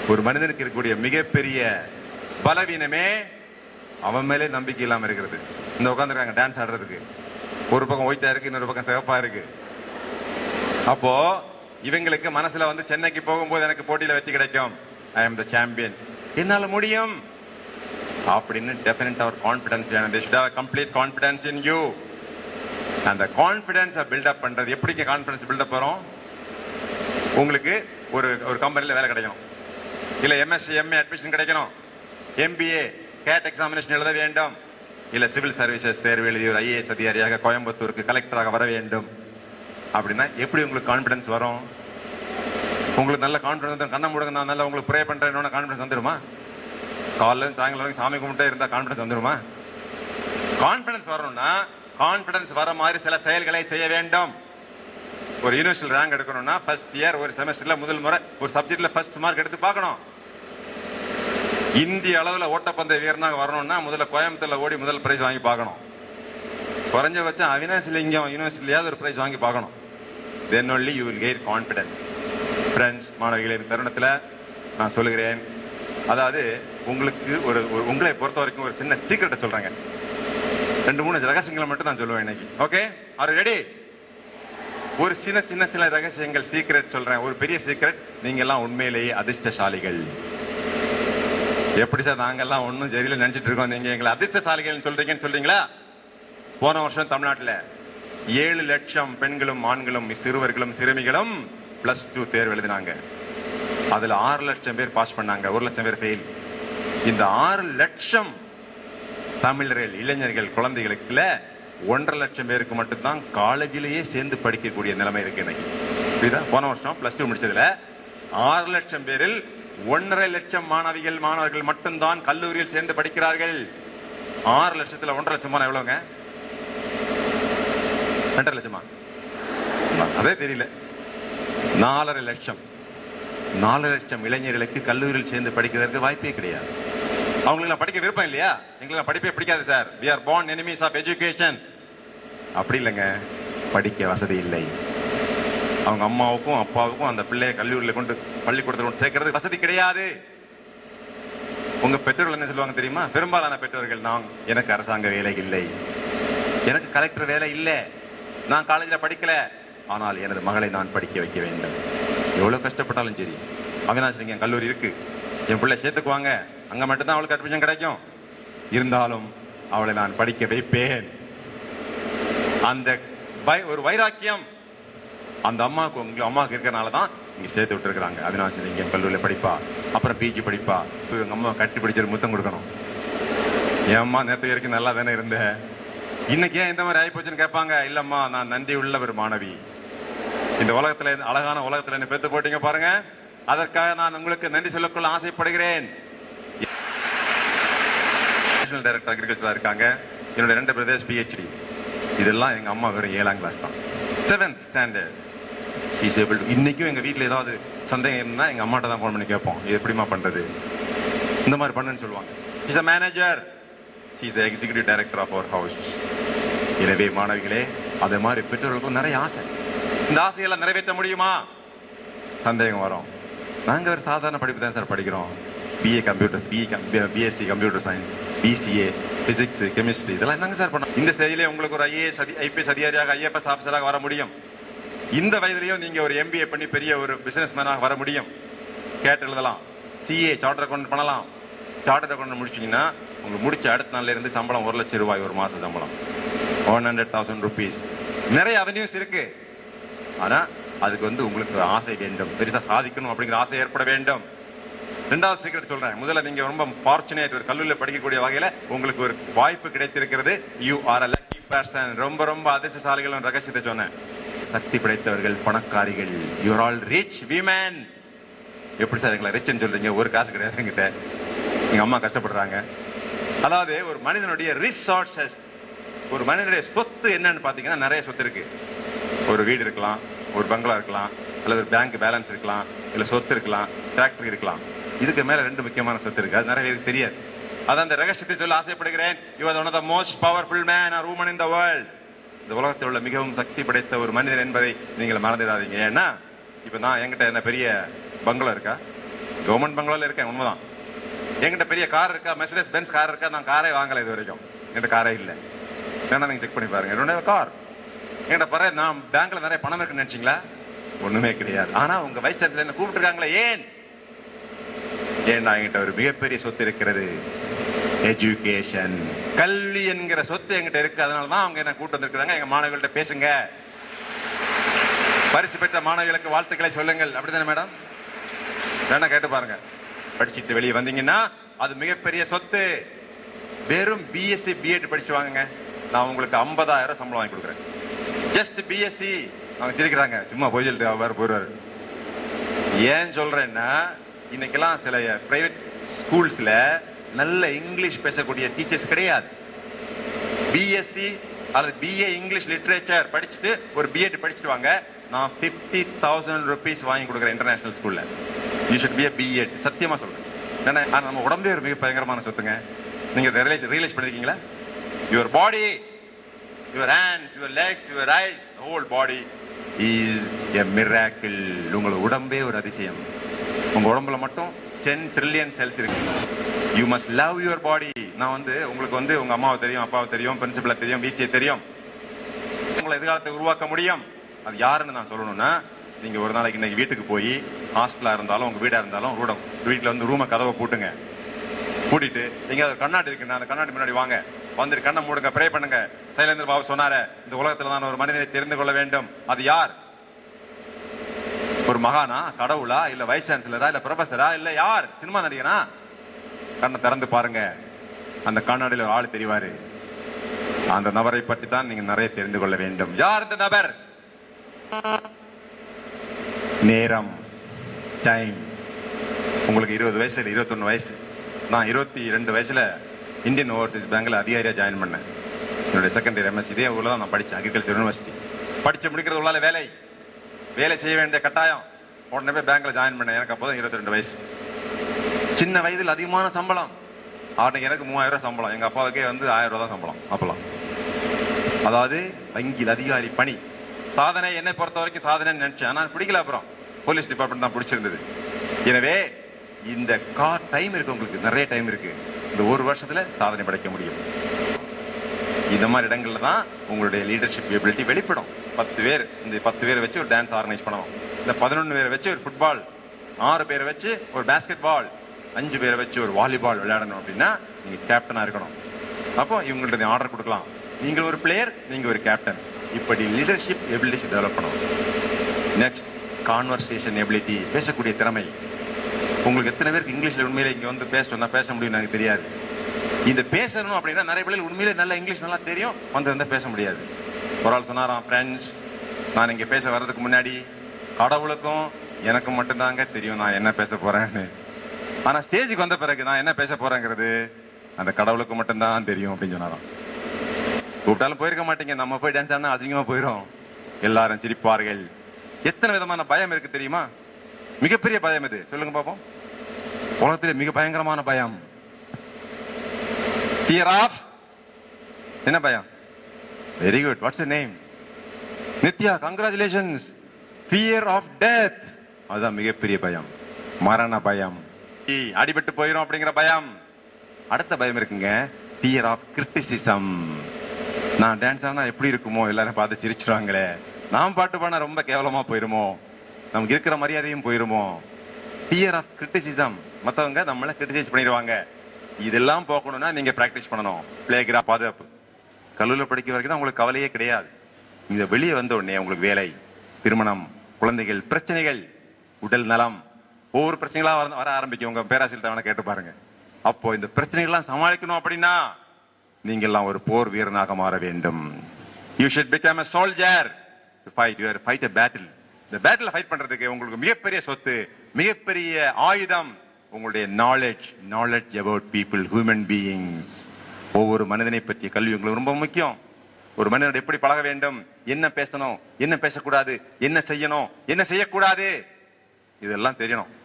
ஒரு மனிதனுக்கு இருக்கக்கூடிய மிகப்பெரிய பலவீனமே அவன் மேலே நம்பிக்கை இல்லாம இருக்கிறது இந்த உட்காந்துருக்காங்க டான்ஸ் ஆடுறதுக்கு ஒரு பக்கம் ஒயிட்டா இருக்கு இன்னொரு பக்கம் சிவப்பா இருக்கு அப்போ இவங்களுக்கு மனசுல வந்து சென்னைக்கு போகும்போது எனக்கு போட்டியில வெற்றி கிடைக்கும் ஐ அம் த சாம்பியன் என்னால முடியும் அப்படின்னு டெஃபினட் அவர் கான்பிடன்ஸ் வேணும் they should have a complete confidence in you அந்த கான்பிடன்ஸை பில்டப் பண்றது எப்படி கான்பிடன்ஸ் பில்டப் வரும் உங்களுக்கு ஒரு ஒரு கம்பெனில வேலை கிடைக்கணும் இல்ல எம்எஸ்சி எம்ஏ அட்மிஷன் கிடைக்கணும் எம்பிஏ கேட் எக்ஸாமினேஷன் எழுத வேண்டும் இல்ல சிவில் சர்வீசஸ் தேர்வு எழுதி ஒரு ஐஏஎஸ் அதிகாரியாக கோயம்புத்தூருக்கு கலெக்டராக வர வேண்டும் அப்படின்னா எப்படி உங்களுக்கு கான்பிடன்ஸ் வரும் உங்களுக்கு நல்ல கான்பிடன்ஸ் கண்ணை முடுங்க நான் நல்லா உங்களுக்கு ப்ரே பண்றேன்னு கான்பிடன்ஸ் வந்துருமா காலைல இருந்து சாயங்காலம் வரைக்கும் சாமி கும்பிட்டே இருந்தா கான்பிடன்ஸ் வந்துருமா கான்பிடன்ஸ் வரணும்னா கான்பிடன்ஸ் வர மாதிரி சில செயல்களை செய்ய வேண்டும் ஒரு யூனிவர்சிட்டி ரேங்க் எடுக்கணும்னா ஃபர்ஸ்ட் இயர் ஒரு செமஸ்டர்ல முதல் முறை ஒரு சப்ஜெக்ட்ல ஃபர்ஸ்ட் மார்க் எடுத்து பார்க்கணும் இந்திய அளவுல ஓட்டப்பந்தய வீரனாக வரணும்னா முதல்ல கோயம்புத்தூர்ல ஓடி முதல் பிரைஸ் வாங்கி பார்க்கணும் குறைஞ்சபட்சம் அவினாசி லிங்கம் யூனிவர்சிட்டியாவது ஒரு பிரைஸ் வாங்கி பார்க்கணும் then only you will gain confidence friends மாணவிகளே இந்த தருணத்துல நான் சொல்லுகிறேன் அதாவது உங்களுக்கு ஒரு ஒரு- உங்களை பொறுத்த வரைக்கும் ஒரு சின்ன சீக்கிரட்டை சொல்றேங்க ரெண்டு மூணு ரகசியங்களை மட்டும் நான் சொல்லுவேன் இன்னைக்கு ஓகே ஆர் ரெடி ஒரு சின்ன சின்ன சின்ன ரகசியங்கள் சீக்ரெட் சொல்றேன் ஒரு பெரிய சீக்ரெட் நீங்க எல்லாம் உண்மையிலேயே அதிர்ஷ்டசாலிகள் எப்படி சார் நாங்கெல்லாம் ஒன்றும் சரியில்லை நினைச்சிட்டு இருக்கோம் நீங்க எங்களை அதிர்ஷ்டசாலிகள் சொல்றீங்கன்னு சொல்றீங்களா போன வருஷம் தமிழ்நாட்டுல ஏழு லட்சம் பெண்களும் ஆண்களும் சிறுவர்களும் சிறுமிகளும் பிளஸ் டூ தேர்வு எழுதினாங்க அதுல ஆறு லட்சம் பேர் பாஸ் பண்ணாங்க ஒரு லட்சம் பேர் ஃபெயில் இந்த ஆறு லட்சம் தமிழர்கள் இளைஞர்கள் குழந்தைகளுக்குல ஒன்றரை லட்சம் பேருக்கு மட்டும்தான் காலேஜிலேயே சேர்ந்து படிக்கக்கூடிய நிலைமை இருக்கு இன்னைக்கு புரியுதா போன வருஷம் பிளஸ் டூ முடிச்சதுல ஆறு லட்சம் பேரில் ஒன்றரை லட்சம் மாணவிகள் மாணவர்கள் மட்டும்தான் கல்லூரியில் சேர்ந்து படிக்கிறார்கள் ஆறு லட்சத்துல ஒன்றரை லட்சம் போனா எவ்வளவுங்க ரெண்டரை லட்சமா அதே தெரியல நாலரை லட்சம் நாலு லட்சம் இளைஞர்களுக்கு கல்லூரியில் சேர்ந்து படிக்கிறதுக்கு வாய்ப்பே கிடையாது அவங்களுக்கு படிக்க விருப்பம் இல்லையா எங்களுக்கு படிப்பே பிடிக்காது sir we are born enemies of education அப்படி இல்லைங்க படிக்க வசதி இல்லை அவங்க அம்மாவுக்கும் அப்பாவுக்கும் அந்த பிள்ளைய கல்லூரியில கொண்டு பள்ளிக்கூடத்தில் கொண்டு சேர்க்கறது வசதி கிடையாது உங்க பெற்றோர்கள் என்ன சொல்லுவாங்க தெரியுமா பெரும்பாலான பெற்றோர்கள் நான் எனக்கு அரசாங்க வேலை இல்லை எனக்கு கலெக்டர் வேலை இல்லை நான் காலேஜில் படிக்கல ஆனால் எனது மகளை நான் படிக்க வைக்க வேண்டும் எவ்வளவு கஷ்டப்பட்டாலும் சரி அவினாஷ் என் கல்லூரி இருக்கு என் பிள்ளை சேர்த்துக்குவாங்க அங்க மட்டும்தான் அவளுக்கு அட்மிஷன் கிடைக்கும் இருந்தாலும் அவளை நான் படிக்க வைப்பேன் அந்த வை- ஒரு வைராக்கியம் அந்த அம்மாவுக்கு உங்க அம்மாவுக்கு இருக்கறனால தான் இங்க சேர்த்து விட்டுருக்காங்க அவினாஷ் இங்க கல்லூரியில படிப்பா அப்புறம் பிஜி படிப்பா எங்க அம்மா கட்டி பிடிச்சிட்டு முத்தம் கொடுக்கணும் என் அம்மா நேற்று வரைக்கும் நல்லா தானே இருந்த இன்னைக்கு ஏன் இந்த மாதிரி ஆயிப்போச்சுன்னு கேட்பாங்க இல்லம்மா நான் நன்றி உள்ள ஒரு மாணவி இந்த உலகத்துல அழகான உலகத்துல என்ன பெத்து போட்டீங்க பாருங்க அதற்காக நான் உங்களுக்கு நன்றி சொல்லக்கொள்ள ஆசைப்படுகிறேன் நேஷனல் டைரக்டர் அக்ரிகல்ச்சரா இருக்காங்க என்னோட ரெண்டு பிரதர்ஸ் பிஹெச்டி இதெல்லாம் எங்க அம்மா வெறும் ஏழாம் கிளாஸ் தான் செவன்த் ஸ்டாண்டர்ட் ஷீஸ் ஏபிள் இன்னைக்கும் எங்க வீட்ல ஏதாவது சந்தேகம் இருந்தா எங்க அம்மாட்ட தான் ஃபோன் பண்ணி கேட்போம் இது எப்படிமா பண்றது இந்த மாதிரி பண்ணுன்னு சொல்லுவாங்க is a manager is the executive director of our house எனவே மாணவிகளே அதே மாதிரி பெற்றோர்களுக்கும் நிறைய ஆசை இந்த ஆசையெல்லாம் நிறைவேற்ற முடியுமா சந்தேகம் வரும் நாங்க ஒரு சாதாரண படிப்பு தான் சார் படிக்கிறோம் BA computers BA BSc computer science BCA physics chemistry இதெல்லாம் என்னங்க சார் பண்ணோம் இந்த செயலே உங்களுக்கு ஒரு ஐஏஎஸ் ஐபிஎஸ் அதிகாரியாக ஐஎஃப்எஸ் ஆஃபீஸராக வர முடியும் இந்த வயதிலையும் நீங்க ஒரு எம்பிஏ பண்ணி பெரிய ஒரு பிசினஸ் மேனாக வர முடியும் கேட்டு எழுதலாம் சிஏ சார்ட்டர் அக்கௌண்ட் பண்ணலாம் சார்ட்டர் அக்கௌண்ட் முடிச்சிங்கன்னா உங்களுக்கு முடிச்ச அடுத்த நாள்ல இருந்து சம்பளம் ஒரு லட்சம் ரூபாய் ஒரு மாசம் சம்பளம் ஒன் ஹண்ட்ரட் தௌசண்ட் ருபீஸ் நிறைய அவென்யூஸ் இருக்கு ஆனா அதுக்கு வந்து உங்களுக்கு ஆசை வேண்டும் பெருசா சாதிக்கணும் அப்படிங்கிற ஆசை ஏற்பட வேண்டும் ரெண்டாவது சீக்கிரம் சொல்றேன் முதல்ல நீங்க ரொம்ப ஃபார்ச்சுனேட் ஒரு கல்லூரியில படிக்கக்கூடிய வகையில உங்களுக்கு ஒரு வாய்ப்பு கிடைத்திருக்கிறது you are a lucky person ரொம்ப ரொம்ப அதிர்ஷ்டசாலிகள் ரகசியத்தை சொன்னேன் சக்தி படைத்தவர்கள் பணக்காரிகள் யூர் ஆல் ரிச் விமன் எப்படி சார் எங்களை ரிச்னு சொல்றீங்க ஒரு காசு கிடையாது என்கிட்ட எங்க அம்மா கஷ்டப்படுறாங்க அதாவது ஒரு மனிதனுடைய ரிசோர்சஸ் ஒரு மனிதனுடைய சொத்து என்னன்னு பாத்தீங்கன்னா நிறைய சொத்து இருக்கு ஒரு வீடு இருக்கலாம் ஒரு பங்களா இருக்கலாம் அல்லது ஒரு பேங்க் பேலன்ஸ் இருக்கலாம் இல்ல சொத்து இருக்கலாம் டிராக்டர் இருக்கலாம் இதுக்கு மேல ரெண்டு முக்கியமான சொத்து இருக்கு அது நிறைய பேருக்கு தெரியாது அதான் அந்த ரகசியத்தை சொல்ல ஆசைப்படுகிறேன் you are one of the most powerful man or woman in the world இந்த உலகத்தில் உள்ள மிகவும் சக்தி படைத்த ஒரு மனிதன் என்பதை நீங்கள் மறந்துடாதீங்க ஏன்னா இப்ப நான் என்கிட்ட என்ன பெரிய பங்களா இருக்கா கவர்மெண்ட் பங்களால இருக்கேன் உண்மைதான் என்கிட்ட பெரிய கார் இருக்கா மெர்சிடஸ் பென்ஸ் கார் இருக்கா நான் காரே வாங்கல இது வரைக்கும் என்கிட்ட காரே இல்லை வேணா நீங்க செக் பண்ணி பாருங்க என்னோட கார் என்கிட்ட பர நான் பேங்க்ல நிறைய பணம் இருக்குன்னு நினைச்சீங்களா ஒண்ணுமே கிடையாது ஆனா உங்க வைஸ் சான்சலர் என்ன கூப்பிட்டுருக்காங்களே ஏன் ஏன்னா என்கிட்ட ஒரு மிகப்பெரிய சொத்து இருக்கிறது எஜுகேஷன் கல்வி என்கிற சொத்து என்கிட்ட இருக்கு அதனால தான் அவங்க என்ன கூட்டு வந்திருக்கிறாங்க எங்க மாணவர்கள்ட்ட பேசுங்க பரிசு பெற்ற மாணவிகளுக்கு வாழ்த்துக்களை சொல்லுங்கள் அப்படிதானே மேடம் வேணா கேட்டு பாருங்க படிச்சுட்டு வெளியே வந்தீங்கன்னா அது மிகப்பெரிய சொத்து வெறும் பிஎஸ்சி பிஎட் படிச்சு வாங்குங்க நான் உங்களுக்கு 50000 சம்பளம் வாங்கி கொடுக்குறேன் ஜஸ்ட் பிஎஸ்சி அவங்க சிரிக்கிறாங்க சும்மா போய் சொல்லிட்டு அவர் போயிடுவாரு ஏன் சொல்றேன்னா இன்னைக்கெல்லாம் சில பிரைவேட் ஸ்கூல்ஸ்ல நல்ல இங்கிலீஷ் பேசக்கூடிய டீச்சர்ஸ் கிடையாது பிஎஸ்சி அல்லது பிஏ இங்கிலீஷ் லிட்ரேச்சர் படிச்சுட்டு ஒரு பிஎட் படிச்சுட்டு வாங்க நான் ஃபிஃப்டி தௌசண்ட் ருபீஸ் வாங்கி கொடுக்குறேன் இன்டர்நேஷனல் ஸ்கூல்ல யூ ஷுட் பி பிஎட் சத்தியமா சொல்றேன் ஏன்னா ஆனா நம்ம உடம்பே ஒரு மிக பயங்கரமான சொத்துங்க நீங்க ரியலைஸ் ரியலைஸ் பண்ணிருக்கீங்களா your body your hands your legs your eyes whole body is a miracle உங்கள் உடம்பே ஒரு அதிசயம் உங்க உடம்புல மட்டும் டென் ட்ரில்லியன் செல்ஸ் இருக்கு you must love your body நான் வந்து உங்களுக்கு வந்து உங்க அம்மாவை தெரியும் அப்பாவை தெரியும் பிரின்சிபலை தெரியும் பிசியை தெரியும் உங்களை எதிர்காலத்தை உருவாக்க முடியும் அது யாருன்னு நான் சொல்லணும்னா நீங்க ஒரு நாளைக்கு இன்னைக்கு வீட்டுக்கு போய் ஹாஸ்டலா இருந்தாலும் உங்க வீடா இருந்தாலும் ரூட வீட்டுல வந்து ரூமை கதவை பூட்டுங்க பூட்டிட்டு நீங்க அது கண்ணாடி இருக்குன்னா அந்த கண்ணாடி முன்னாடி வாங்க வந்துட்டு கண்ணை மூடுங்க ப்ரே பண்ணுங்க சைலேந்திர பாபு சொன்னாரு இந்த உலகத்துல நான் ஒரு மனிதனை தெரிந்து கொள்ள வேண்டும் அது யார் ஒரு மகானா கடவுளா இல்ல வைஸ் சான்சலரா இல்ல ப்ரொஃபஸரா இல்ல யார் சினிமா நடிகனா கண்ணை திறந்து பாருங்க அந்த கண்ணாடியில ஒரு ஆள் தெரிவாரு அந்த நபரை பற்றி தான் நீங்க நிறைய தெரிந்து கொள்ள வேண்டும் யார் இந்த நபர் நேரம் டைம் உங்களுக்கு இருபது வயசு இல்லை இருபத்தொன்னு வயசு நான் இருபத்தி ரெண்டு வயசுல இந்தியன் ஓவர்சீஸ் பேங்க்ல அதிகாரியா ஜாயின் பண்ணேன் என்னுடைய செகண்டரி எம்எஸ் இதே ஊர்ல தான் நான் படிச்சேன் அக்ரிகல்ச்சர் யூனிவர்சிட்டி படிச்சு முடிக்கிறது உள்ளால வேலை வேலை செய்ய வேண்டிய கட்டாயம் உடனே போய் பேங்க்ல ஜாயின் பண்ணேன் எனக்கு அப்போதான் இருபத்தி ரெண்டு வயசு சின்ன வயதில் அதிகமான சம்பளம் அவனுக்கு எனக்கு மூவாயிரம் ரூபாய் சம்பளம் எங்க அப்பாவுக்கே வந்து ஆயிரம் ரூபாய் தான் சம்பளம் அப்பலாம் அதாவது வங்கியில் அதிகாரி பணி சாதனை என்னை பொறுத்த வரைக்கும் சாதனை நினைச்சேன் ஆனா பிடிக்கல அப்புறம் போலீஸ் டிபார்ட்மெண்ட் தான் பிடிச்சிருந்தது எனவே இந்த கார் டைம் இருக்கு உங்களுக்கு நிறைய டைம் இருக்கு இந்த ஒரு வருஷத்துல சாதனை படைக்க முடியும் இந்த மாதிரி இடங்கள்ல தான் உங்களுடைய லீடர்ஷிப் எபிலிட்டி வெளிப்படும் பத்து பேர் இந்த பத்து பேரை வச்சு ஒரு டான்ஸ் ஆர்கனைஸ் பண்ணணும் இந்த பதினொன்று பேரை வச்சு ஒரு ஃபுட்பால் ஆறு பேரை வச்சு ஒரு பேஸ்கெட் பால் அஞ்சு பேரை வச்சு ஒரு வாலிபால் விளையாடணும் அப்படின்னா நீங்க கேப்டனா இருக்கணும் அப்போ இவங்கள்ட்ட ஆர்டர் கொடுக்கலாம் நீங்கள் ஒரு பிளேயர் நீங்க ஒரு கேப்டன் இப்படி லீடர்ஷிப் எபிலிட்டிஸ் டெவலப் பண்ணணும் நெக்ஸ்ட் கான்வர்சேஷன் எபிலிட்டி பேசக்கூடிய திறமை உங்களுக்கு எத்தனை பேருக்கு இங்கிலீஷ்ல உண்மையிலே இங்க வந்து பேச சொன்னா பேச முடியும் எனக்கு தெரியாது இந்த பேசணும் அப்படின்னா நிறைய பேர் உண்மையிலே நல்லா இங்கிலீஷ் நல்லா தெரியும் வந்து இருந்தா பேச முடியாது ஒரு ஆள் சொன்னாராம் ஃப்ரெண்ட்ஸ் நான் இங்க பேச வர்றதுக்கு முன்னாடி கடவுளுக்கும் எனக்கு மட்டும்தாங்க தெரியும் நான் என்ன பேச போறேன்னு ஆனா ஸ்டேஜுக்கு வந்த பிறகு நான் என்ன பேச போறேங்கிறது அந்த கடவுளுக்கு மட்டும்தான் தெரியும் அப்படின்னு சொன்னாராம் கூப்பிட்டாலும் போயிருக்க மாட்டீங்க நம்ம போய் டான்ஸ் ஆடினா அசிங்கமா போயிடும் எல்லாரும் சிரிப்பார்கள் எத்தனை விதமான பயம் இருக்கு தெரியுமா மிகப்பெரிய பயம் இது சொல்லுங்க பாப்போம் உலகத்திலே மிக பயங்கரமான பயம் ஃபியர் ஆஃப் என்ன பயம் very good what's name Nithya congratulations fear of death அதுதான் மிகப்பெரிய பயம் மரண பயம் ஈ, அடிபட்டு போயிரும் அப்படிங்கிற பயம் அடுத்த பயம் இருக்குங்க ஃபியர் ஆஃப் கிரிட்டிசிசம் நான் டான்ஸ் ஆனா எப்படி இருக்குமோ எல்லாரும் பார்த்து சிரிச்சிருவாங்களே நான் பாட்டு பாடினா ரொம்ப கேவலமா போயிருமோ நமக்கு இருக்கிற மரியாதையும் போயிருமோ ஃபியர் ஆஃப் கிரிட்டிசிசம் மத்தவங்க நம்மள கிரிட்டிசைஸ் பண்ணிடுவாங்க இதெல்லாம் போக்கணும்னா நீங்க பிராக்டிஸ் பண்ணணும் பிளே கிரா பாதுகாப்பு கல்லூரியில் படிக்க வரைக்கும் தான் உங்களுக்கு கவலையே கிடையாது இந்த வெளியே வந்த உடனே உங்களுக்கு வேலை திருமணம் குழந்தைகள் பிரச்சனைகள் உடல் நலம் ஒவ்வொரு பிரச்சனைகளா வர வர ஆரம்பிக்கும் உங்க பேராசிரியர் வேணா கேட்டு பாருங்க அப்போ இந்த பிரச்சனைகள்லாம் சமாளிக்கணும் அப்படின்னா நீங்க எல்லாம் ஒரு போர் வீரனாக மாற வேண்டும் you should become a soldier to fight you are fight a battle இந்த பேட்டில் ஃபைட் பண்றதுக்கு உங்களுக்கு மிகப்பெரிய சொத்து மிகப்பெரிய ஆயுதம் உங்களுடைய knowledge knowledge about people human beings ஒவ்வொரு மனிதனை பற்றிய கல்வி உங்களுக்கு ரொம்ப முக்கியம் ஒரு மனிதனோட எப்படி பழக வேண்டும் என்ன பேசணும் என்ன பேசக்கூடாது என்ன செய்யணும் என்ன செய்யக்கூடாது இதெல்லாம் தெரியணும்